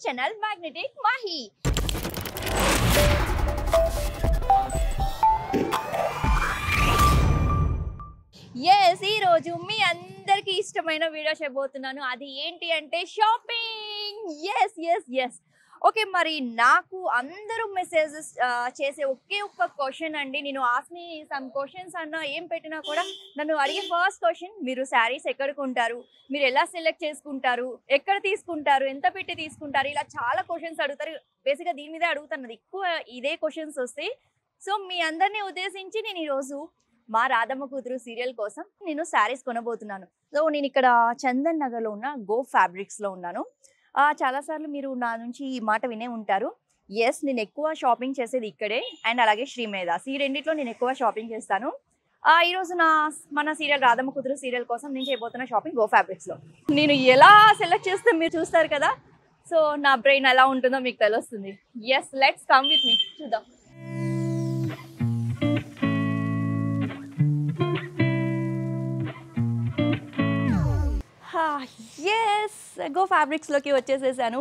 Channel magnetic Mahe yes ఈ రోజు మీ అందరికి ఇష్టమైన వీడియో చేయబోతున్నాను అది ఏంటి అంటే shopping yes yes yes okay మరి నాకు అందరూ మెసేజెస్ చేసే ఒకే ఒక్క క్వశ్చన్ అండి నేను ఆస్మి సమ్ క్వశ్చన్స్ అన్న ఏం పెట్టినా కూడా నన్ను అడిగే ఫస్ట్ క్వశ్చన్ మీరు శారీస్ ఎక్కడ కొంటారు మీరు ఎలా సెలెక్ట్ చేసుకుంటారు ఎక్కడ తీసుకుంటారు ఎంత పెట్టి తీసుకుంటారు ఇలా చాలా క్వశ్చన్స్ అడుగుతారు బేసిక్గా దీని మీదే అడుగుతున్నది ఎక్కువ ఇదే క్వశ్చన్స్ వస్తాయి సో మీ అందరినీ ఉద్దేశించి నేను ఈరోజు మా రాధమ్మ కూతురు సీరియల్ కోసం నేను శారీస్ కొనబోతున్నాను సో నేను ఇక్కడ చందన్ నగర్లో ఉన్న గో ఫ్యాబ్రిక్స్లో ఉన్నాను ఆ, చాలాసార్లు మీరు నా నుంచి ఈ మాట వినే ఉంటారు ఎస్ నేను ఎక్కువ షాపింగ్ చేసేది ఇక్కడే అండ్ అలాగే శ్రీమేధాస్ ఈ రెండిట్లో నేను ఎక్కువ షాపింగ్ చేస్తాను ఆ, ఈరోజు నా మన సీరియల్ రాధమ్మ కూతురు సీరియల్ కోసం నేను చేయబోతున్న షాపింగ్ గో ఫ్యాబ్రిక్స్లో నేను ఎలా సెలెక్ట్ చేస్తే మీరు చూస్తారు కదా సో నా బ్రెయిన్ ఎలా ఉంటుందో మీకు తెలుస్తుంది yes let's come with me చూద్దాం ఎస్ గో ఫ్యాబ్రిక్స్లోకి వచ్చేసేసాను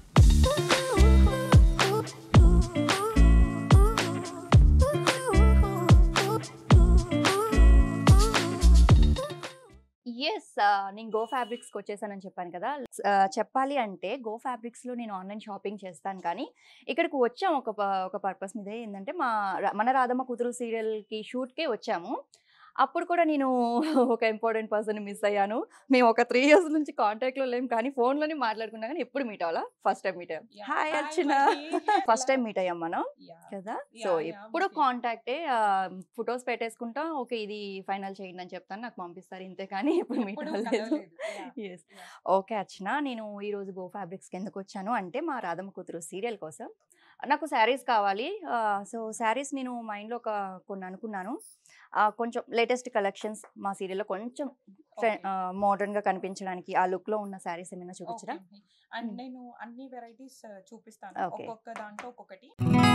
ఎస్ నేను గో ఫ్యాబ్రిక్స్కి వచ్చేసానని చెప్పాను కదా ఆ, చెప్పాలి అంటే గో ఫ్యాబ్రిక్స్లో నేను ఆన్లైన్ షాపింగ్ చేస్తాను కానీ ఇక్కడికి వచ్చాము ఒక ప- ఒక పర్పస్ మీద ఏంటంటే మా రా- మన రాధమ్మ కూతురు సీరియల్కి షూట్కే వచ్చాము అప్పుడు కూడా నేను ఒక ఇంపార్టెంట్ పర్సన్ మిస్ అయ్యాను మేము ఒక త్రీ ఇయర్స్ నుంచి కాంటాక్ట్లో లేం కానీ ఫోన్లోనే మాట్లాడుకున్నా కానీ ఎప్పుడు మీట్ అవ్వాలా ఫస్ట్ టైం మీట్ అయ్యాం Yeah. Hi Hi, Archana Mahi. First time Hello. Meet అయ్యాం మనం Yeah. కదా Yeah, సో yeah, ఎప్పుడు Mahi. కాంటాక్టే ఫొటోస్ పెట్టేసుకుంటా ఓకే ఇది ఫైనల్ చేయండి అని చెప్తాను నాకు పంపిస్తారు ఇంతే కానీ ఎప్పుడు మీట్ ఎప్పుడూ అవ్వలేదు కలవలేదు. Yeah. ఎస్ ఓకే అర్చన నేను ఈరోజు గో ఫ్యాబ్రిక్స్కి ఎందుకు వచ్చాను అంటే మా రాధమ్మ కూతురు సీరియల్ కోసం నాకు శారీస్ కావాలి సో శారీస్ నేను మైండ్లో ఒక కొన్ని అనుకున్నాను ఆ, కొంచెం లేటెస్ట్ కలెక్షన్స్ మా సీరియల్లో కొంచెం Okay. మోడర్న్గా కనిపించడానికి ఆ లుక్లో ఉన్న శారీస్ ఏమైనా చూపించరా Okay, Mahi. And Mm. నేను అన్ని వెరైటీస్ చూపిస్తాను Okay. ఒక్కొక్క దాంట్లో ఒక్కొక్కటి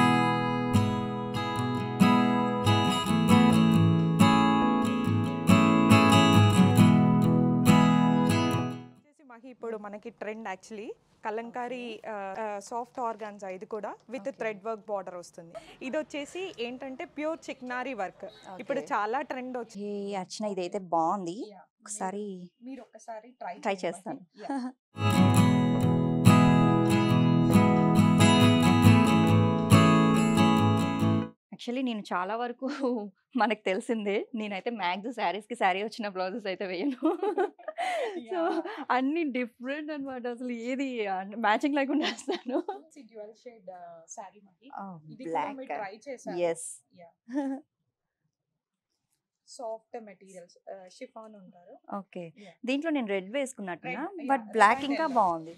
వచ్చేసి మహి ఇప్పుడు మనకి trend actually Kalamkari soft organza ఇది కూడా with Okay. Thread work border వస్తుంది ఇది వచ్చేసి ఏంటంటే ప్యూర్ చిక్నారీ వర్క్ ఇప్పుడు Okay. చాలా ట్రెండ్ వచ్చి ఏ అర్చన ఇదైతే బాగుంది Yeah. ఒకసారి మీరు- మీరు ఒకసారి ట్రై Try చేస్తాను. యాక్చువల్లీ నేను చాలా వరకు మనకు తెలిసిందే నేనైతే మ్యాక్స్ శారీస్కి శారీ వచ్చిన బ్లౌజెస్ అయితే వేయను సో అన్ని డిఫరెంట్ అన్నమాట అసలు ఏది మ్యాచింగ్ లేకుండా వేస్తాను డ్యువల్ షేడ్ సారీ మహి ఇది కూడా బ్లాక్ మీరు ట్రై చేశారు ఎస్ సాఫ్ట్ మెటీరియల్స్ షిఫాన్ ఉంటారు ఓకే Yeah. దీంట్లో నేను రెడ్ వేసుకున్నట్టున్నా Red, but yeah, black red ఇంకా and బాగుంది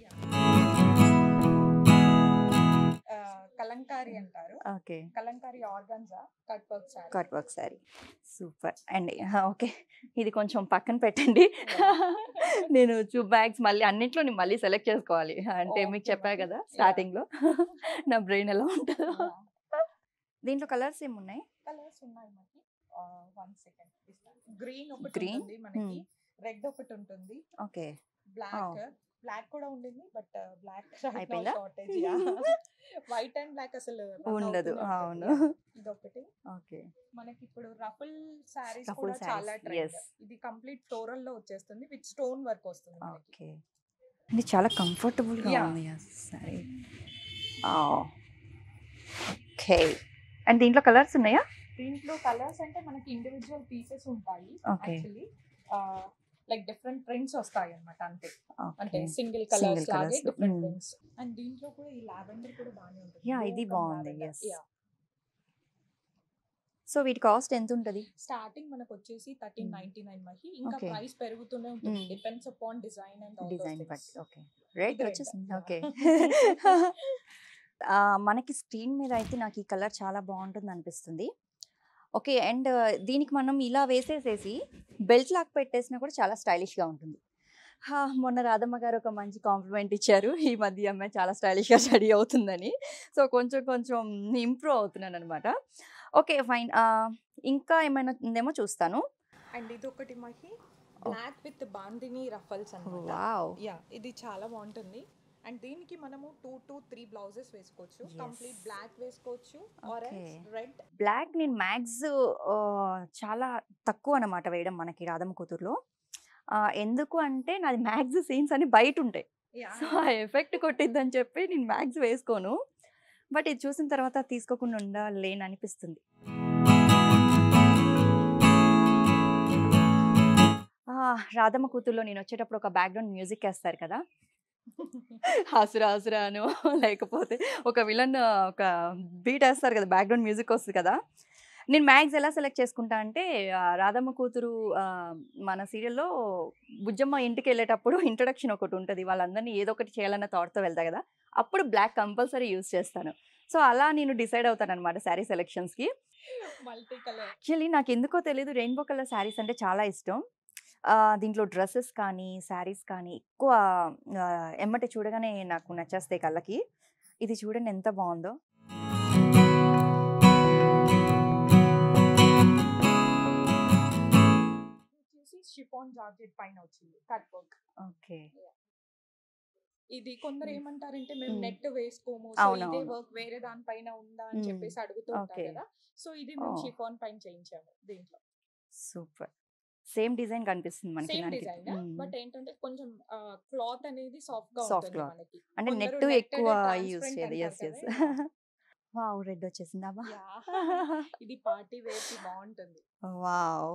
కలంకారీ అంటారు okay Kalamkari organza cut work sorry cut work sari super and okay ఇది కొంచెం పక్కన పెట్టండి నేను చూ బ్యాగ్స్ మళ్ళీ అన్నింటిలో నేను మళ్ళీ సెలెక్ట్ చేసుకోవాలి అంటే మీకు Okay, చెప్పా okay. కదా Yeah. స్టార్టింగ్ లో నా బ్రెయిన్ ఎలా ఉంటుందో దీంట్లో కలర్స్ ఏమున్నాయి కలర్స్ ఉన్నాయి మనకి వన్ సెకండ్ గ్రీన్ ఒకటి Green? ఉంటుంది మనకి రెడ్ ఒకటి ఉంటుంది ఓకే బ్లాక్ బ్లాక్ కూడా ఉండింది బట్ బ్లాక్ అయిపోయిందా? షార్టేజ్ వైట్ అండ్ బ్లాక్ అసలు run ఉండదు అవుతూనే అవును ఉంటుంది. Yeah. ఇదొకటి ఓకే మనకి ఇప్పుడు రఫుల్ సారీస్ Ruffle కూడా చాలా sarees, ట్రెండ్ yes. ఇది కంప్లీట్ ఫ్లోరల్ లో వచ్చేస్తుంది విత్ స్టోన్ వర్క్ వస్తుంది మనకి ఓకే ఇది చాలా కంఫర్టబుల్గా Yeah. ఉంది సరే ఓకే అండ్ దీంట్లో కలర్స్ ఉన్నాయా దీంట్లో కలర్స్ అంటే మనకి ఇండివిజువల్ పీసెస్ ఉంటాయి Okay. Actually like different prints వస్తాయి అన్నమాట అంతే అంటే ఓకే సింగిల్ Single కలర్స్ లాగే colours. Different Mm. Prints and దీంట్లో కూడా ఈ లావెండర్ కూడా బాగానే ఉంటుంది Yeah, Blue ఇది from బాగుంది, lavender. yes. Yeah. సో వీటి కాస్ట్ ఎంత ఉంటుంది స్టార్టింగ్ మనకు వచ్చేసి thirteen Mm. Ninety nine Mahi ఇంకా Okay. ప్రైస్ పెరుగుతూనే ఉంటుంది Mm. Depends upon design and design బట్టి ఓకే రేట్ ఇది red, వచ్చేసింది yeah. ఓకే మనకి స్క్రీన్ మీద అయితే నాకు ఈ కలర్ చాలా బాగుంటుంది అనిపిస్తుంది ఓకే అండ్ దీనికి మనం ఇలా వేసేసేసి బెల్ట్ లాక్ పెట్టేసినా కూడా చాలా స్టైలిష్గా ఉంటుంది హా, మొన్న రాధమ్మ గారు ఒక మంచి కాంప్లిమెంట్ ఇచ్చారు ఈ మధ్య ఈ అమ్మాయి చాలా స్టైలిష్గా స్టడీ అవుతుందని సో కొంచెం కొంచెం ఇంప్రూవ్ అవుతున్నాను అనమాట ఓకే ఫైన్ ఇంకా ఏమైనా ఉందేమో చూస్తాను అండ్ ఇది ఒకటి Mahi black with bandhani ruffles అన్నమాట వావ్ యా ఇది చాలా బాగుంటుంది అండ్ దీనికి మనము టూ టు త్రీ బ్లౌజెస్ వేసుకోవచ్చు Yes. కంప్లీట్ బ్లాక్ వేసుకోవచ్చు ఆరెంజ్ Okay. రెడ్ బ్లాక్ నేను మ్యాక్స్ చాలా తక్కువ అన్నమాట వేయడం మనకి రాధమ్మ కూతురులో ఆ, ఎందుకు అంటే నాది మ్యాక్స్ సీన్స్ అని బయట ఉంటాయి సో ఆ ఎఫెక్ట్ కొట్టిద్దని చెప్పి నేను మ్యాక్స్ వేసుకోను బట్ ఇది చూసిన తర్వాత తీసుకోకుండా ఉండాలేని అనిపిస్తుంది ఆ, రాధమ్మ కూతుర్లో నేను వచ్చేటప్పుడు ఒక బ్యాక్గ్రౌండ్ మ్యూజిక్ వేస్తారు కదా హాసురా హాసురా అను లేకపోతే ఒక విలన్ ఒక బీట్ వేస్తారు కదా బ్యాక్గ్రౌండ్ మ్యూజిక్ వస్తుంది కదా నేను మ్యాగ్స్ ఎలా సెలెక్ట్ చేసుకుంటా అంటే ఆ, రాధమ్మ కూతురు ఆ, మన సీరియల్లో బుజ్జమ్మ ఇంటికి వెళ్ళేటప్పుడు ఇంట్రడక్షన్ ఒకటి ఉంటుంది వాళ్ళందరినీ ఏదో ఒకటి చేయాలన్న థాట్తో వెళ్తా కదా అప్పుడు బ్లాక్ కంపల్సరీ యూస్ చేస్తాను సో అలా నేను డిసైడ్ అవుతాను అనమాట శారీ సెలెక్షన్స్కి మల్టీ కలర్ యాక్చువల్లీ నాకు ఎందుకో తెలియదు రెయిన్బో కలర్ శారీస్ అంటే చాలా ఇష్టం ఆ, దీంట్లో డ్రెస్సెస్ కానీ శారీస్ కానీ ఎక్కువ ఆ, ఎమ్మటే చూడగానే నాకు నచ్చేస్తాయి కళ్ళకి ఇది చూడండి ఎంత బాగుందో వచ్చేసి షిఫాన్ జార్జెట్ పైన వచ్చింది కట్ వర్క్ ఓకే ఇది కొందరు Mm. ఏమంటారంటే మేము Mm. నెట్ వేసుకోము సో అవును, ఇదే అవును. వర్క్ వేరే దానిపైన ఉందా అని Mm. చెప్పేసి అడుగుతూ ఉంటారు Okay. కదా సో ఇది మేము Oh. షిఫాన్ పైన చేయించాము దీంట్లో సూపర్ సేమ్ డిజైన్ కనిపిస్తుంది మనకి సేమ్ ఇలాంటి. Design hmm. బట్ ఏంటంటే కొంచెం క్లాత్ అనేది సాఫ్ట్ గా Soft ఉంటుంది cloth. మనకి అంటే కొందరు నెట్ netted ఎక్కువ transparent యూస్ చేయదు ఎస్ అంటారు ఎస్ కదా, వావ్ రెడ్ వచ్చేసిందామా Yeah. ఇది పార్టీ వేర్ కి బాగుంటుంది వావ్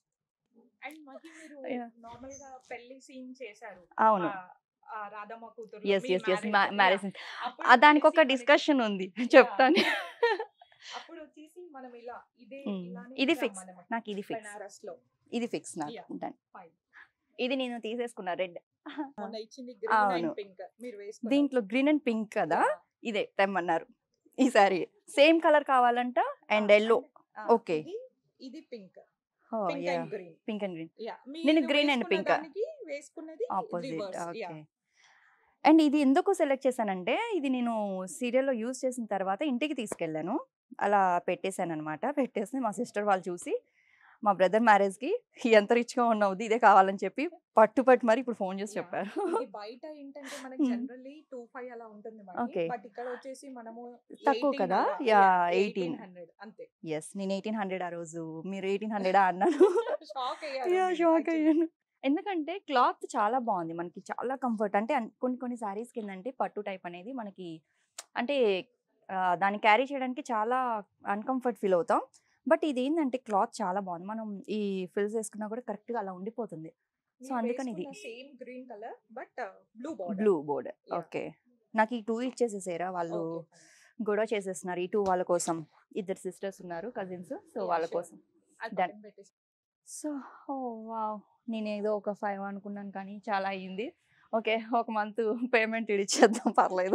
అండ్ మహి మీరు Yeah. నార్మల్ గా పెళ్లి సీన్ చేశారు అవును ఆ- ఆ రాధమ్మ కూతురు yes yes yes marriage- marriage yeah. అప్పుడు దానికి ఒక వచ్చేసి మనకి- డిస్కషన్ ఉంది చెప్తాను అప్పుడు వచ్చేసి మనం ఇలా ఇదే మ్మ్. ఇలానే ఇది ఇచ్చాం ఫిక్స్ మనము. నాకు ఇది ఫిక్స్ బెనారస్ లో ఇది ఫిక్స్ నాకు Yeah. Done. Fine. ఇది నేను తీసేసుకున్నా రెడ్ మొన్న ఇచ్చింది గ్రీన్ అండ్ అవును. పింక్ మీరు వేసుకున్నారు. దీంట్లో గ్రీన్ అండ్ పింక్ కదా Yeah. ఇదే తెమ్మన్నారు ఈ సారీ సేమ్ కలర్ కావాలంట and Ah, yellow ah, Okay. ఇది ఇది pink pink yeah and green pink and green yeah నేను green and pink. వేసుకున్నది ఆపోజిట్ రివర్స్ ఓకే అండ్ ఇది ఎందుకు సెలెక్ట్ చేశానంటే ఇది నేను సీరియల్లో యూజ్ చేసిన తర్వాత ఇంటికి తీసుకెళ్ళాను అలా పెట్టేశాను అనమాట పెట్టేసి మా సిస్టర్ వాళ్ళు చూసి మా బ్రదర్ మ్యారేజ్కి ఎంత రిచ్గా ఉన్నావు ఇదే కావాలని చెప్పి పట్టు పట్టు మరి ఇప్పుడు ఫోన్ చేసి Yeah. చెప్పారు ఇది బయట ఏంటంటే మనకి Hmm. జనరల్లీ టూ ఫైవ్ అలా ఉంటుంది Okay. బట్ ఇక్కడ వచ్చేసి మనము తక్కువ 18 కదా? అలా, Yeah, yeah, 18. 1800 అంతే ఎస్ నేను ఎయిటీన్ హండ్రెడ్ ఆ రోజు మీరు ఎయిటీన్ హండ్రెడా అన్నాను షాక్ యా షాక్ అయ్యాను ఎందుకంటే క్లాత్ చాలా బాగుంది మనకి చాలా కంఫర్ట్ అంటే అన్- కొన్ని కొన్ని శారీస్ కిందంటే పట్టు టైప్ అనేది మనకి అంటే ఆ, దాన్ని క్యారీ చేయడానికి చాలా అన్కంఫర్ట్ ఫీల్ అవుతాం బట్ ఇది ఏంటంటే క్లాత్ చాలా బాగుంది మనం ఈ ఫిల్స్ వేసుకున్నా కూడా కరెక్ట్గా అలా ఉండిపోతుంది సో అందుకని ఇది same green colour but blue border blue board Yeah. Okay నాకు ఈ టూ ఇచ్చేసేసారా వాళ్ళు గొడవ చేసేస్తున్నారు ఈ టూ వాళ్ళ కోసం ఇద్దరు సిస్టర్స్ ఉన్నారు కజిన్స్ సో Yeah, వాళ్ళ sure. కోసం Done. సో ఓ వావ్ నేను ఏదో ఒక ఫైవ్ అనుకున్నాను కానీ చాలా అయ్యింది ఓకే ఒక మంత్ పేమెంట్ ఇడిచేద్దాం పర్లేదు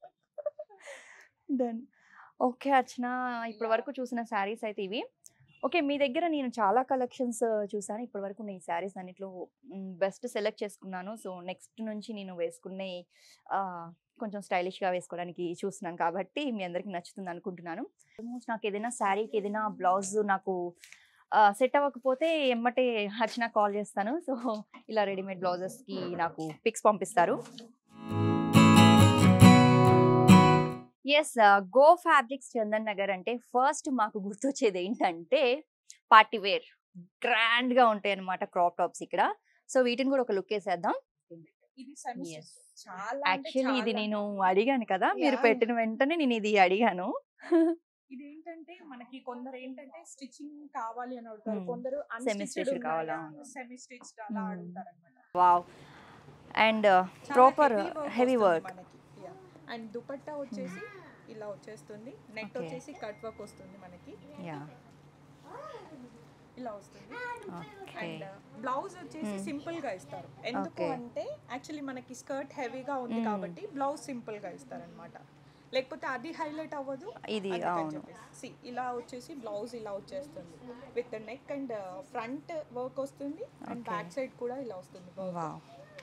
డన్ ఓకే అర్చన ఇప్పటి వరకు చూసిన శారీస్ అయితే ఇవి ఓకే మీ దగ్గర నేను చాలా కలెక్షన్స్ చూసాను ఇప్పటి వరకు నేను ఈ శారీస్ అన్నిట్లో బెస్ట్ సెలెక్ట్ చేసుకున్నాను సో నెక్స్ట్ నుంచి నేను వేసుకునే ఆ, కొంచెం స్టైలిష్గా వేసుకోవడానికి చూస్తున్నాను కాబట్టి మీ అందరికీ నచ్చుతుంది అనుకుంటున్నాను ఆల్మోస్ట్ నాకు ఏదైనా శారీకి ఏదైనా బ్లౌజ్ నాకు సెట్ అవ్వకపోతే ఎమ్మటే హర్చన కాల్ చేస్తాను సో ఇలా రెడీమేడ్ బ్లౌజెస్కి నాకు పిక్స్ పంపిస్తారు yes Go Fabrics Chandan Nagar అంటే ఫస్ట్ మాకు గుర్తొచ్చేది ఏంటంటే పార్టీ వేర్ గ్రాండ్ గా ఉంటాయి అనమాట క్రాప్ టాప్స్ ఇక్కడ సో వీటిని కూడా ఒక లుక్ వేసేద్దాం ఇది సెమీ Yes. చాలా అంటే యాక్చువల్లీ ఇది చాలా. నేను అడిగాను కదా మీరు Yeah. పెట్టిన వెంటనే నేను ఇది అడిగాను ఇది ఏంటంటే మనకి కొందరు ఏంటంటే స్టిచ్చింగ్ కావాలి అని అడుగుతారు Hmm. కొందరు Semi-stitched కావాలా? సెమీ స్టిచ్డ్ అలా Hmm. అడుగుతారు అనమాట wow and proper heavy work and dupatta వచ్చేసి ఇలా వచ్చేస్తుంది నెట్ Okay. వచ్చేసి కట్ వర్క్ వస్తుంది మనకి యా ఇలా వస్తుంది ఓకే అండ్ బ్లౌజ్ వచ్చేసి Hmm. సింపుల్ గా ఇస్తారు ఎందుకు Okay. అంటే యాక్చువల్లీ మనకి స్కర్ట్ హెవీగా ఉంది Hmm. కాబట్టి బ్లౌజ్ సింపుల్ గా ఇస్తారనమాట లేకపోతే అది హైలైట్ అవ్వదు ఇది అందుకని అవును చెప్పేసి. See, ఇలా వచ్చేసి బ్లౌజ్ ఇలా వచ్చేస్తుంది with neck and front work వస్తుంది అండ్ Okay. బ్యాక్ సైడ్ కూడా ఇలా వస్తుంది work. వావ్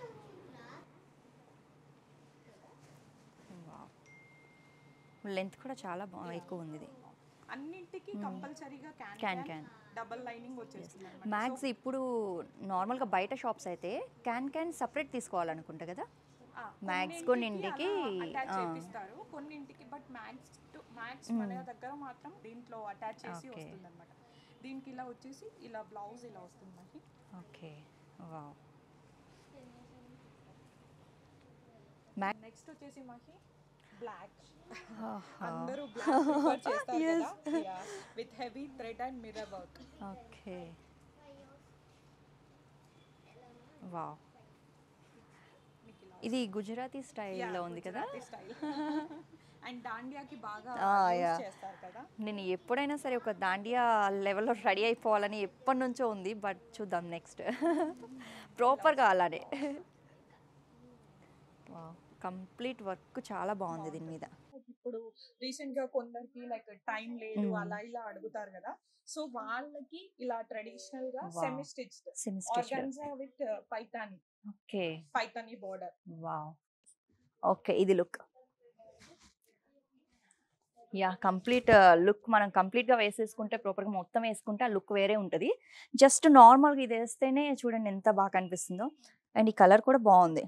వావ్ లెంత్ కూడా చాలా బా ఎక్కువ ఉంది ఇది అన్నింటికి Hmm. కంపల్సరీగా can can can double lining వచ్చేస్తుంది అన్నమాట. మ్యాక్స్ So, ఇప్పుడు నార్మల్గా బయట షాప్స్ అయితే క్యాన్ క్యాన్ సపరేట్ తీసుకోవాలనుకుంటా కదా Max కొన్నింటికి, అటాచ్ ఆ. చేపిస్తారు కొన్నింటికి బట్ మ్యాక్స్ టు మ్యాక్స్ మన దగ్గర మాత్రం దీంట్లో అటాచ్ చేసి Okay. వస్తుంది అనమాట దీనికి ఇలా వచ్చేసి ఇలా బ్లౌజ్ ఇలా వస్తుంది మనకి ఓకే వావ్ నెక్స్ట్ వచ్చేసి మాకి బ్లాక్ అందరూ బ్లాక్ ప్రిఫర్ చేస్తారు కదా with heavy thread and mirror work okay wow ఇది గుజరాతీ స్టైల్లో ఉంది కదా స్టైల్ అండ్ దాండియాకి బాగా Ah, use yeah. చేస్తారు కదా నేను ఎప్పుడైనా సరే ఒక దాండియా లెవెల్లో రెడీ అయిపోవాలని ఎప్పటి నుంచో ఉంది బట్ చూద్దాం నెక్స్ట్ ప్రాపర్గా అలానే కంప్లీట్ వర్క్ చాలా బాగుంది దీని మీద ఇప్పుడు రీసెంట్ గా కొందరికి లైక్ టైం లేదు Mm. అలా ఇలా అడుగుతారు కదా సో వాళ్ళకి ఇలా ట్రెడిషనల్ గా Wow. Semi stitched semi stitch organza with Paithani okay Paithani border wow okay ఇది లుక్ యా కంప్లీట్ లుక్ మనం కంప్లీట్గా వేసేసుకుంటే ప్రాపర్గా మొత్తం వేసుకుంటే ఆ లుక్ వేరే ఉంటుంది జస్ట్ నార్మల్గా ఇది వేస్తేనే చూడండి ఎంత బాగా కనిపిస్తుందో అండ్ ఈ కలర్ కూడా బాగుంది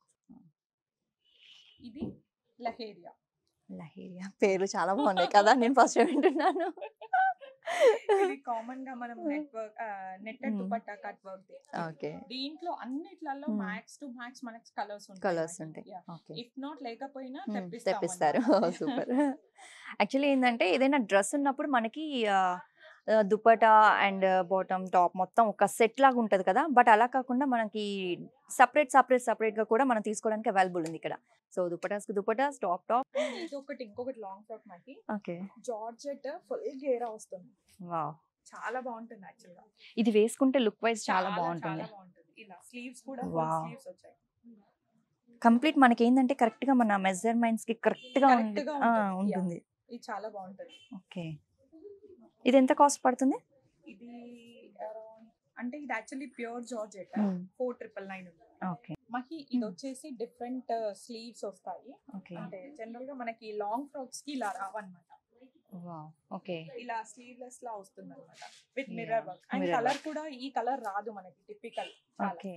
ఇది లహేరియా లహేరియా పేర్లు చాలా బాగున్నాయి కదా నేను ఫస్ట్ వింటున్నాను ఇది కామన్ గా మనం net work netted Mm. Dupatta cut work okay దీంట్లో అన్నిట్లలో Mm. మ్యాక్స్ టు మ్యాక్స్ మనకి కలర్స్ ఉంటాయి కలర్స్ ఉంటాయి ఓకే ఇఫ్ నాట్ లేకపోయినా మ్మ్. తెప్పిస్తాం తెప్పిస్తారు అన్నమాట. సూపర్ యాక్చువల్లీ ఏంటంటే ఏదైనా డ్రెస్ ఉన్నప్పుడు మనకి ఆ, ఆ, దుపట్టా అండ్ బాటమ్ టాప్ మొత్తం ఒక సెట్ లాగా ఉంటుంది కదా బట్ అలా కాకుండా మనకి సపరేట్ సపరేట్ సపరేట్గా కూడా మనం తీసుకోవడానికి అవైలబుల్ ఉంది ఇక్కడ సో దుపటాస్కి దుపటాస్ టాప్ టాప్ And ఇది ఒకటి ఇంకొకటి లాంగ్ ఫ్రాక్ మనకి ఓకే జార్జెట్ ఫుల్ గేరా వస్తుంది వావ్ చాలా బాగుంటుంది యాక్చువల్ గా ఇది వేసుకుంటే లుక్ వైజ్ చాలా బాగుంటుంది చాలా బాగుంటుంది ఇలా స్లీవ్స్ కూడా Wow. స్లీవ్స్ వచ్చాయి కంప్లీట్ మనకి ఏంటంటే కరెక్ట్గా మన మెజర్మెంట్స్కి కరెక్ట్గా Correct ఉంది గా ఆ, ఉంటుంది. ఉంటుంది ఇది చాలా బాగుంటుంది ఓకే ఇది ఎంత కాస్ట్ పడుతుంది ఇది around- అంటే ఇది యాక్చువల్లీ ప్యూర్ జార్జెట్ మ్మ్. ఫోర్ ట్రిపుల్ నైన్ ఉంది ఓకే మహి ఇది Hmm. వచ్చేసి డిఫరెంట్ స్లీవ్స్ వస్తాయి ఓకే అంటే జనరల్ గా మనకి లాంగ్ ఫ్రాక్స్ కి ఇలా రావన్నమాట వావ్ ఓకే ఇలా స్లీవ్లెస్ లా వస్తుంది అనమాట with Yeah, mirror work and mirror colour కూడా ఈ కలర్ రాదు మనకి టిపికల్ ఓకే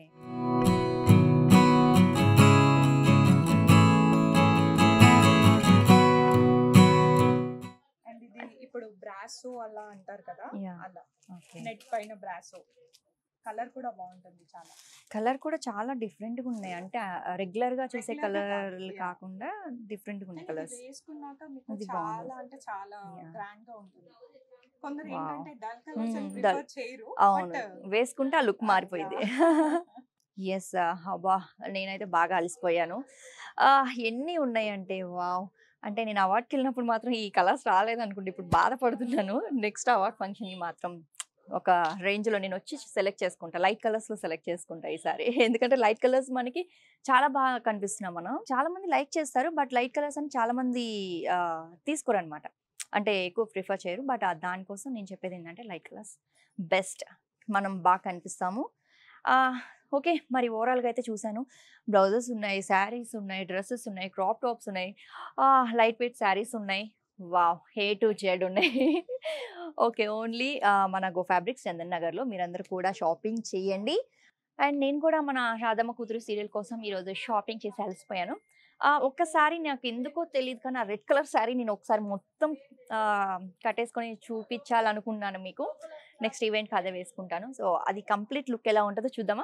అండ్ ఇది ఇప్పుడు బ్రాసో అలా అంటారు కదా Yeah. అలా ఓకే నెట్ పైన బ్రాసో కలర్ కూడా బాగుంటుంది చాలా కలర్ కూడా చాలా డిఫరెంట్ గా ఉన్నాయి అంటే రెగ్యులర్ గా చూసే Regular గా కలర్ కాదు, yeah. కాకుండా డిఫరెంట్ గా ఉన్నాయి And ఇది కలర్స్ వేసుకున్నాక మీకు ఇది బాగుంది. చాలా అంటే చాలా Yeah. గ్రాండ్ గా ఉంటుంది కొందరు Wow. ఏంటంటే డల్ కలర్స్ Hmm, ప్రిఫర్ చేయరు అవును but, వేసుకుంటే ఆ లుక్ Ah, మారిపోయింది ఎస్ అబ్బా నేనైతే బాగా అలసిపోయాను ఆ, ఎన్ని ఉన్నాయంటే వావ్ అంటే నేను అవార్డ్కి వెళ్ళినప్పుడు మాత్రం ఈ కలర్స్ రాలేదు అనుకుంటే ఇప్పుడు బాధపడుతున్నాను నెక్స్ట్ అవార్డ్ ఫంక్షన్కి మాత్రం ఒక రేంజ్లో నేను వచ్చి సెలెక్ట్ చేసుకుంటా లైట్ కలర్స్లో సెలెక్ట్ చేసుకుంటా ఈసారి ఎందుకంటే లైట్ కలర్స్ మనకి చాలా బాగా కనిపిస్తున్నాం మనం చాలా మంది లైక్ చేస్తారు బట్ లైట్ కలర్స్ అని చాలా మంది ఆ, తీసుకోరు అనమాట అంటే ఎక్కువ ప్రిఫర్ చేయరు బట్ దానికోసం నేను చెప్పేది ఏంటంటే లైట్ కలర్స్ బెస్ట్ మనం బాగా కనిపిస్తాము ఆ, ఓకే మరి ఓవరాల్గా అయితే చూశాను బ్లౌజెస్ ఉన్నాయి శారీస్ ఉన్నాయి డ్రెస్సెస్ ఉన్నాయి క్రాప్ టాప్స్ ఉన్నాయి లైట్ వెయిట్ శారీస్ ఉన్నాయి వావ్ హే టు జెడ్ ఉన్నాయి ఓకే ఓన్లీ మన గో ఫ్యాబ్రిక్స్ చందన్ నగర్లో మీరందరూ కూడా షాపింగ్ చేయండి అండ్ నేను కూడా మన రాధమ్మ కూతురు సీరియల్ కోసం ఈరోజు షాపింగ్ చేసి అలసిపోయాను ఆ, ఒక్కసారి నాకు ఎందుకో తెలియదు కానీ ఆ రెడ్ కలర్ శారీ నేను ఒకసారి మొత్తం ఆ, కట్టేసుకొని చూపించాలనుకున్నాను మీకు నెక్స్ట్ ఈవెంట్కి అదే వేసుకుంటాను సో అది కంప్లీట్ లుక్ ఎలా ఉంటుందో చూద్దామా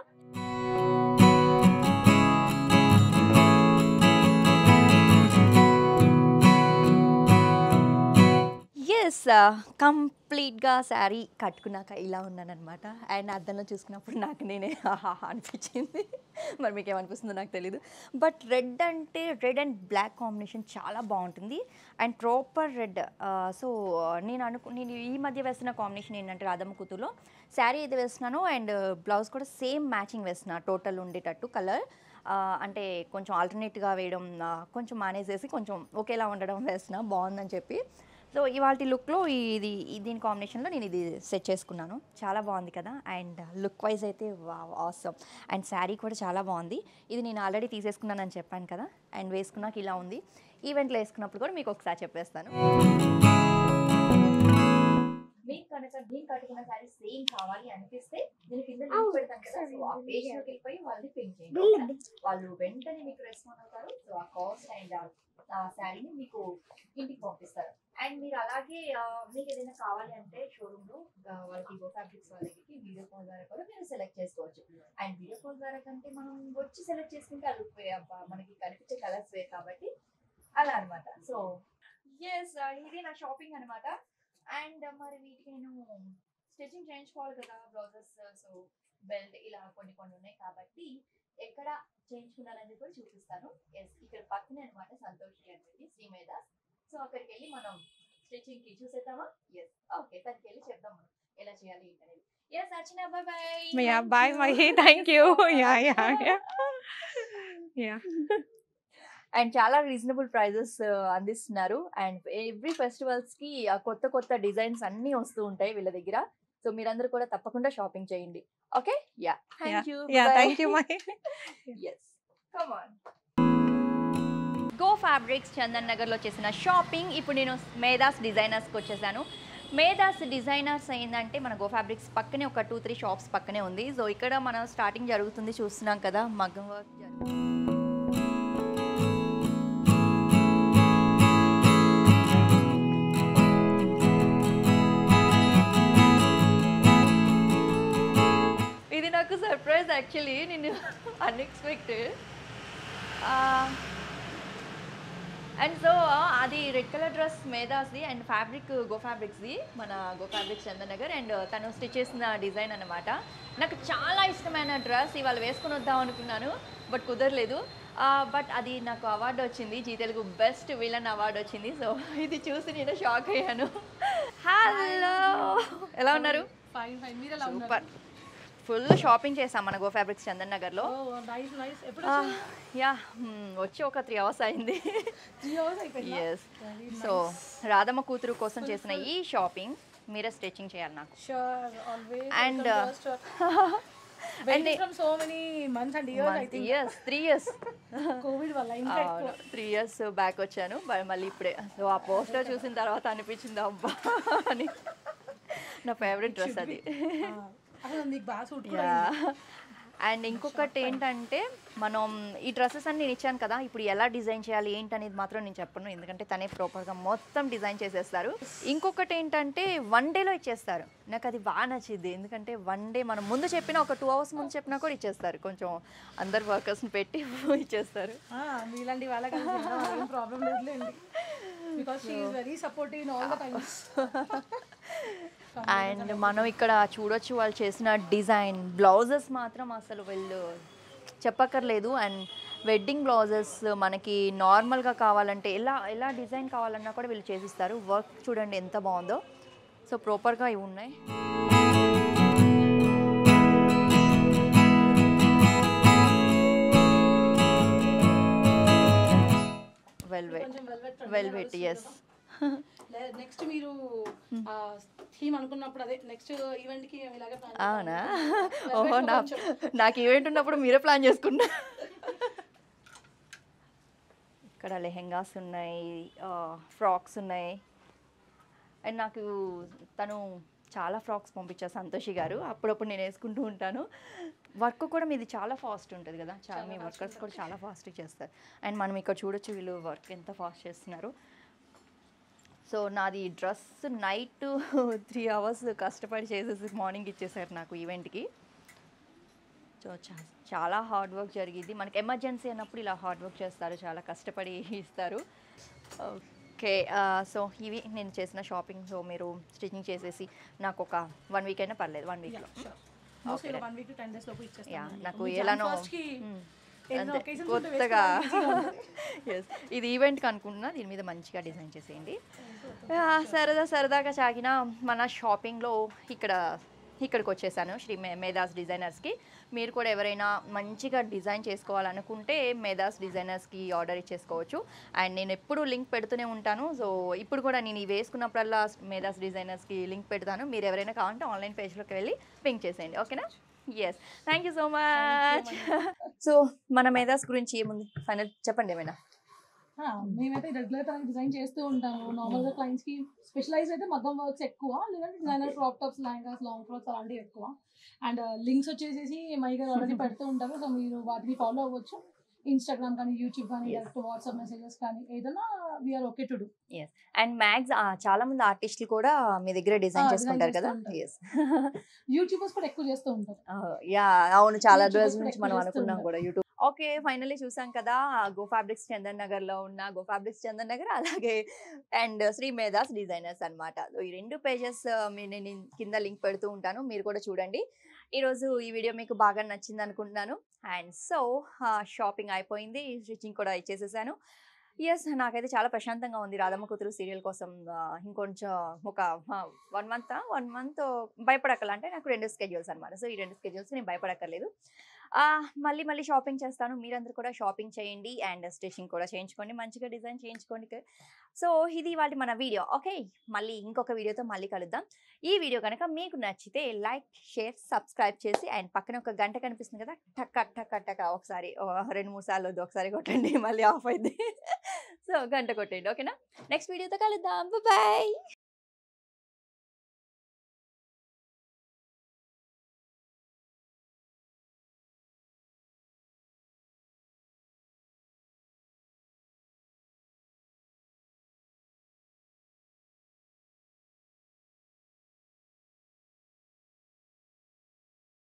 ఎస్ కంప్లీట్గా శారీ కట్టుకున్నాక ఇలా ఉన్నానన్నమాట అండ్ అద్దంలో చూసుకున్నప్పుడు నాకు నేనే ఆహా అనిపించింది మరి మీకు ఏమనిపిస్తుందో నాకు తెలీదు బట్ రెడ్ అంటే రెడ్ అండ్ బ్లాక్ కాంబినేషన్ చాలా బాగుంటుంది అండ్ ప్రాపర్ రెడ్ సో నేను అనుకు నేను ఈ మధ్య వేస్తున్న కాంబినేషన్ ఏంటంటే రాధమ్మ కూతురులో శారీ అయితే వేస్తున్నాను అండ్ బ్లౌజ్ కూడా సేమ్ మ్యాచింగ్ వేస్తున్నా టోటల్ ఉండేటట్టు కలర్ అంటే కొంచెం ఆల్టర్నేట్గా వేయడం ఆ, కొంచెం మానేసేసి కొంచెం ఒకేలా ఉండడం వేస్తున్నా బాగుందని చెప్పి సో ఇవాళ లుక్లో ఇది ఈ- దీని కాంబినేషన్లో నేను ఇది సెట్ చేసుకున్నాను చాలా బాగుంది కదా అండ్ లుక్ వైజ్ అయితే ఆసమ్ అండ్ శారీ కూడా చాలా బాగుంది ఇది నేను ఆల్రెడీ తీసేసుకున్నానని చెప్పాను కదా అండ్ వేసుకున్నాక ఇలా ఉంది ఈవెంట్లో వేసుకున్నప్పుడు కూడా మీకు ఒకసారి చెప్పేస్తాను మీకు కనుక నేను కట్టుకున్న శారీ సేమ్ కావాలి అనిపిస్తే నేను కింద లింక్ పెడతాను కదా సో ఆ పేజ్ లోకి వెళ్ళిపోయి వాళ్ళని పింక్ చేయండి ఓకేనా? వాళ్ళు వెంటనే మీకు రెస్పాండ్ అవుతారు సో ఆ కాస్ట్ అండ్ ఆ శారీని మీకు ఇంటికి పంపిస్తారు అండ్ మీరు అలాగే ఆ, మీకు ఏదైనా కావాలి అంటే షోరూమ్ లో ఆ, వాళ్ళకి గో ఫ్యాబ్రిక్స్ వాళ్ళ దగ్గరికి వీడియో కాల్ ద్వారా కూడా మీరు సెలెక్ట్ చేసుకోవచ్చు అండ్ వీడియో కాల్ ద్వారా కంటే మనం వచ్చి సెలెక్ట్ చేసుకుంటే అది వే- అబ్బా, మనకి కనిపించే కలర్స్ వేరు కాబట్టి అలా అన్నమాట సో ఎస్ ఇది నా షాపింగ్ అన్నమాట అండ్ మరి వీటికి నేను స్టిచ్చింగ్ చేయించుకోవాలి కదా బ్లౌజెస్ సో బెల్ట్ ఇలా కొన్ని కొన్ని ఉన్నాయి కాబట్టి ఎక్కడ చేయించుకున్నానని కూడా చూపిస్తాను ఎస్ ఇక్కడ పక్కనే అనమాట సంతోషి అని చెప్పి శ్రీమేధ సో అక్కడికి వెళ్ళి మనం స్టిచ్చింగ్ కి చూసేద్దామా ఎస్ ఓకే తనకి వెళ్ళి చెప్దాం మనం ఎలా చేయాలి ఏంటనేది yes Archana bye bye Yeah, bye, Mahi. Thank you. Yeah, yeah, yeah. Yeah. And చాలా రీజనబుల్ ప్రైజెస్ అందిస్తున్నారు అండ్ ఎవ్రీ ఫెస్టివల్స్ కి ఆ కొత్త కొత్త డిజైన్స్ అన్ని వస్తూ ఉంటాయి వీళ్ళ దగ్గర సో మీరందరూ కూడా తప్పకుండా షాపింగ్ చేయండి okay yeah thank you Yeah, thank you, Mahi. Yes come on Go Fabrics Chandan నగర్లో చేసిన షాపింగ్ ఇప్పుడు నేను మేధాస్ డిజైనర్స్కి వచ్చేసాను మేధాస్ డిజైనర్స్ ఏంటంటే మన గో ఫ్యాబ్రిక్స్ పక్కనే ఒక టూ త్రీ షాప్స్ పక్కనే ఉంది సో ఇక్కడ మన స్టార్టింగ్ జరుగుతుంది చూస్తున్నాం కదా మగ్గం వర్క్ జరుగుతుంది ఇది నాకు సర్ప్రైజ్ యాక్చువల్లీ నేను అన్ఎక్స్పెక్టెడ్ అండ్ సో అది రెడ్ కలర్ డ్రెస్ మేధాస్ది అండ్ ఫ్యాబ్రిక్ గో ఫ్యాబ్రిక్స్ది మన గో ఫ్యాబ్రిక్స్ చందనగర్ అండ్ తను స్టిచ్ చేసిన డిజైన్ అన్నమాట నాకు చాలా ఇష్టమైన డ్రెస్ ఇవాళ వేసుకొని వద్దాం అనుకున్నాను బట్ కుదరలేదు బట్ అది నాకు అవార్డు వచ్చింది Zee Telugu best villain award వచ్చింది సో ఇది చూసి నేను షాక్ అయ్యాను హలో ఎలా ఉన్నారు ఫైన్ ఫైన్ మీరు ఎలా ఉన్నారు సూపర్ ఫుల్ షాపింగ్ చేసాం మన గో ఫ్యాబ్రిక్స్ చందన్ నగర్లో ఓ నైస్ నైస్ ఎప్పుడు యా వచ్చి ఒక త్రీ అవర్స్ అయింది త్రీ అవర్స్ అయిపోయింది ఎస్ సో రాధమ్మ కూతురు కోసం చేసిన ఈ షాపింగ్ మీరే స్టిచ్చింగ్ చేయాలి నాకు sure always And, and and waiting from so many months and years I think years three years covid వల్ల ఇంకా ఎక్కువ త్రీ ఇయర్స్ బ్యాక్ వచ్చాను బ- మళ్ళీ ఇప్పుడే సో ఆ పోస్టర్ చూసిన తర్వాత అనిపించింది అబ్బా అని నా ఫేవరెట్ డ్రెస్ అది ఆ, అసలు నీకు బాగా సూట్ కూడా యా అండ్ ఇంకొకటి ఏంటంటే మనం ఈ డ్రెస్సెస్ అన్ని నేను ఇచ్చాను కదా ఇప్పుడు ఎలా డిజైన్ చేయాలి ఏంటనేది మాత్రం నేను చెప్పను ఎందుకంటే తనే ప్రాపర్గా మొత్తం డిజైన్ చేసేస్తారు ఇంకొకటి ఏంటంటే వన్ డేలో ఇచ్చేస్తారు నాకు అది బాగా నచ్చింది ఎందుకంటే వన్ డే మనం ముందు చెప్పినా ఒక టూ అవర్స్ ముందు చెప్పినా కూడా ఇచ్చేస్తారు కొంచెం అందరు వర్కర్స్ని పెట్టి ఇచ్చేస్తారు ఆ, మీలాంటి వాళ్ళకి ఏం ప్రాబ్లం లేదులేండి because she is very supportive in all the times and మనం ఇక్కడ చూడొచ్చు వాళ్ళు చేసిన డిజైన్ బ్లౌజెస్ మాత్రం అసలు వీళ్ళు చెప్పక్కర్లేదు అండ్ వెడ్డింగ్ బ్లౌజెస్ మనకి నార్మల్గా కావాలంటే ఎలా ఎలా డిజైన్ కావాలన్నా కూడా వీళ్ళు చేసిస్తారు వర్క్ చూడండి ఎంత బాగుందో సో ప్రాపర్గా ఇవి ఉన్నాయి వెల్వెట్ కొంచెం వెల్వెట్ వెల్వెట్ ఎస్ నెక్స్ట్ మీరు థీమ్ అనుకున్నప్పుడు అదే నెక్స్ట్ ఈవెంట్ కి మేము ఇలాగే ప్లాన్ అవునా ఓహో నా నాకు ఈవెంట్ ఉన్నప్పుడు మీరే ప్లాన్ చేసుకున్నా ఇక్కడ లెహెంగాస్ ఉన్నాయి ఫ్రాక్స్ ఉన్నాయి అండ్ నాకు తను చాలా ఫ్రాక్స్ పంపించారు సంతోషి గారు అప్పుడప్పుడు నేను వేసుకుంటూ ఉంటాను వర్క్ కూడా మీది చాలా ఫాస్ట్ ఉంటుంది కదా చాలా మీ వర్కర్స్ కూడా చాలా ఫాస్ట్ చేస్తారు అండ్ మనం ఇక్కడ చూడొచ్చు వీళ్ళు వర్క్ ఎంత ఫాస్ట్ చేస్తున్నారు సో నాది డ్రెస్ నైట్ త్రీ అవర్స్ కష్టపడి చేసేసి మార్నింగ్ ఇచ్చేసారు నాకు ఈవెంట్కి సో చా- చాలా హార్డ్ వర్క్ జరిగింది మనకి ఎమర్జెన్సీ అన్నప్పుడు ఇలా హార్డ్ వర్క్ చేస్తారు చాలా కష్టపడి ఇస్తారు ఓకే సో ఇవి నేను చేసిన షాపింగ్ సో మీరు స్టిచ్చింగ్ చేసేసి నాకు ఒక వన్ వీక్ అయినా పర్లేదు వన్ వీక్లో mostly Okay. One week to ten days లోపు యా ఇచ్చేస్తాను నాకు ఎలానో మ్, ఎన్నో అంతే occasions ఉంటే కొత్తగా వేసుకోవడానికి ఎస్ ఇది ఈవెంట్కి అనుకుంటున్నా దీని మీద మంచిగా డిజైన్ చేసేయండి యా, సరదా సరదాగా సాగిన మన షాపింగ్లో ఇక్కడ ఇక్కడికి వచ్చేసాను శ్రీ మే మేధాస్ డిజైనర్స్కి మీరు కూడా ఎవరైనా మంచిగా డిజైన్ చేసుకోవాలనుకుంటే మేధాస్ డిజైనర్స్కి ఆర్డర్ ఇచ్చేసుకోవచ్చు అండ్ నేను ఎప్పుడు లింక్ పెడుతూనే ఉంటాను సో ఇప్పుడు కూడా నేను ఇవి వేసుకున్నప్పుడల్లా మేధాస్ డిజైనర్స్కి లింక్ పెడతాను మీరు ఎవరైనా కావాలంటే ఆన్లైన్ పేజ్లోకి వెళ్ళి పింక్ చేసేయండి ఓకేనా yes thank you so much so మన మేధాస్ గురించి ఏముంది ఫైనల్ చెప్పండి ఏమైనా ఆ, మేమైతే రెగ్యులర్ తనకి డిజైన్ చేస్తూ ఉంటాము నార్మల్ గా క్లయింట్స్ కి స్పెషలైజ్ అయితే మగ్గం వర్క్స్ ఎక్కువ లేదంటే designer crop tops lehengas long frocks అలాంటివి ఎక్కువ అండ్ లింక్స్ వచ్చేసేసి మై గారు ఆల్రెడీ పెడుతూ ఉంటారు సో మీరు వాటిని ఫాలో అవ్వచ్చు ఇన్స్టాగ్రామ్ కానీ యూట్యూబ్ కానీ Yes. డైరెక్ట్ వాట్సాప్ మెసేజెస్ కానీ ఏదైనా we are okay to do and max చాలా మంది ఆర్టిస్టులు కూడా మీ దగ్గర డిజైన్ ఆ, చేసుకుంటారు design కదా చేస్తూ ఎస్ యూట్యూబర్స్ కూడా ఎక్కువ చేస్తూ ఉంటారు యా అవును చాలా YouTubers రోజుల కూడా నుంచి ఎక్కువ మనం చేస్తూ అనుకున్నాం ఉన్నారు. కూడా యూట్యూబ్ ఓకే ఫైనల్లీ చూసాం కదా గో ఫ్యాబ్రిక్స్ చందన్ నగర్ లో ఉన్న గో ఫ్యాబ్రిక్స్ చందన్ నగర్ అలాగే అండ్ శ్రీ మేధాస్ డిజైనర్స్ అనమాట ఈ రెండు పేజెస్ నేను కింద లింక్ పెడుతూ ఉంటాను మీరు కూడా చూడండి ఈరోజు ఈ వీడియో మీకు బాగా నచ్చింది అనుకుంటున్నాను అండ్ సో షాపింగ్ అయిపోయింది స్టిచ్చింగ్ కూడా ఇచ్చేసేసాను ఎస్ నాకైతే చాలా ప్రశాంతంగా ఉంది రాధమ్మ కూతురు సీరియల్ కోసం ఆ, ఇంకొంచెం ఒక వన్ మంత్ వన్ మంత్ భయపడక్కల అంటే నాకు రెండు స్కెడ్యూల్స్ అనమాట సో ఈ రెండు స్కెడ్యూల్స్ నేను భయపడక్కర్లేదు ఆ, మళ్ళీ మళ్ళీ షాపింగ్ చేస్తాను మీరందరూ కూడా షాపింగ్ చేయండి అండ్ స్టిచ్చింగ్ కూడా చేయించుకోండి మంచిగా డిజైన్ చేయించుకోండి సో ఇది వాటి మన వీడియో ఓకే మళ్ళీ ఇంకొక వీడియోతో మళ్ళీ కలుద్దాం ఈ వీడియో కనుక మీకు నచ్చితే లైక్ షేర్ సబ్స్క్రైబ్ చేసి అండ్ పక్కన ఒక గంట కనిపిస్తుంది కదా టక్ టక్ టక్ ఒకసారి ఓ, రెండు మూడు సార్లు వద్దు ఒకసారి కొట్టండి మళ్ళీ ఆఫ్ అయింది సో గంట కొట్టండి ఓకేనా నెక్స్ట్ వీడియోతో కలుద్దాం బాయ్